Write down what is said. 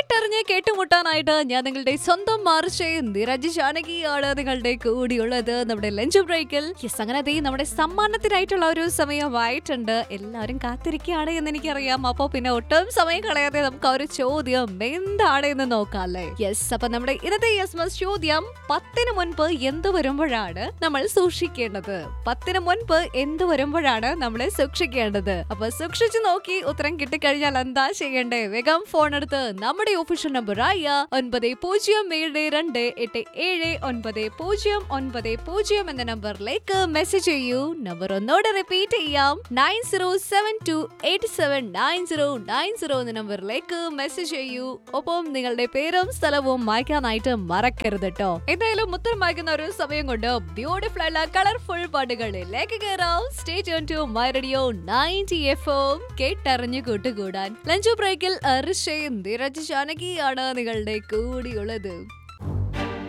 കേട്ടറിഞ്ഞ് കേട്ടുമുട്ടാനായിട്ട് ഞാൻ നിങ്ങളുടെ സ്വന്തം മാർഷേ നിരജ് ജാനകിയാണ് നിങ്ങളുടെ കൂടിയുള്ളത് നമ്മുടെ ലഞ്ച് ബ്രേക്കിൽ യെസ് അങ്ങനെ ദേ നമ്മുടെ സമ്മാനത്തിനായിട്ടുള്ള ഒരു സമയമായിട്ടുണ്ട് എല്ലാവരും കാത്തിരിക്കുകയാണ് എന്ന് എനിക്കറിയാം അപ്പോ പിന്നെ ഒട്ടും സമയം കളയാതെ നമുക്ക് ആ ഒരു ചോദ്യം എന്താണ് എന്ന് നോക്കാം അല്ലേ യെസ് അപ്പൊ നമ്മുടെ ഇന്നത്തെ യെസ് മസ് ചോദ്യം പത്തിന് മുൻപ് എന്ത് വരുമ്പോഴാണ് നമ്മൾ സൂക്ഷിക്കേണ്ടത് പത്തിന് മുൻപ് എന്ത് വരുമ്പോഴാണ് നമ്മൾ സൂക്ഷിക്കേണ്ടത് അപ്പൊ സൂക്ഷിച്ചു നോക്കി ഉത്തരം കിട്ടിക്കഴിഞ്ഞാൽ എന്താ ചെയ്യണ്ടേ വേഗം ഫോൺ എടുത്ത് നമ്മുടെ ഒഫീഷ്യൽ നമ്പർ ആയ ഒൻപത് പൂജ്യം ഏഴ് രണ്ട് എട്ട് ഏഴ് ഒൻപത് പൂജ്യം ഒൻപത് പൂജ്യം എന്ന നമ്പറിലേക്ക് മെസ്സേജ് ചെയ്യൂ നമ്പർ ഒന്നോടെ റിപ്പീറ്റ് ചെയ്യാം nine zero seven two eight seven nine zero nine zero എന്ന നമ്പറിലേക്ക് മെസ്സേജ് ചെയ്യൂ ഒപ്പം നിങ്ങളുടെ പേരും സ്ഥലവും മായ്ക്കാനായിട്ട് മറക്കരുത് കേട്ടോ എന്തായാലും ഉത്തരം വായിക്കുന്ന ഒരു സമയം കൊണ്ട് ബ്യൂട്ടിഫുൾ ആയിട്ടുള്ള കളർഫുൾ പാട്ടുകളിലേക്ക് കയറാം stay to my radio ninety F M കേട്ടറിഞ്ഞു കൂട്ടുകൂടാൻ ലഞ്ച് ബ്രേക്കിൽ അർഷയും ധീരജ് ജാനകിയാണ് നിങ്ങളുടെ കൂടിയുള്ളത്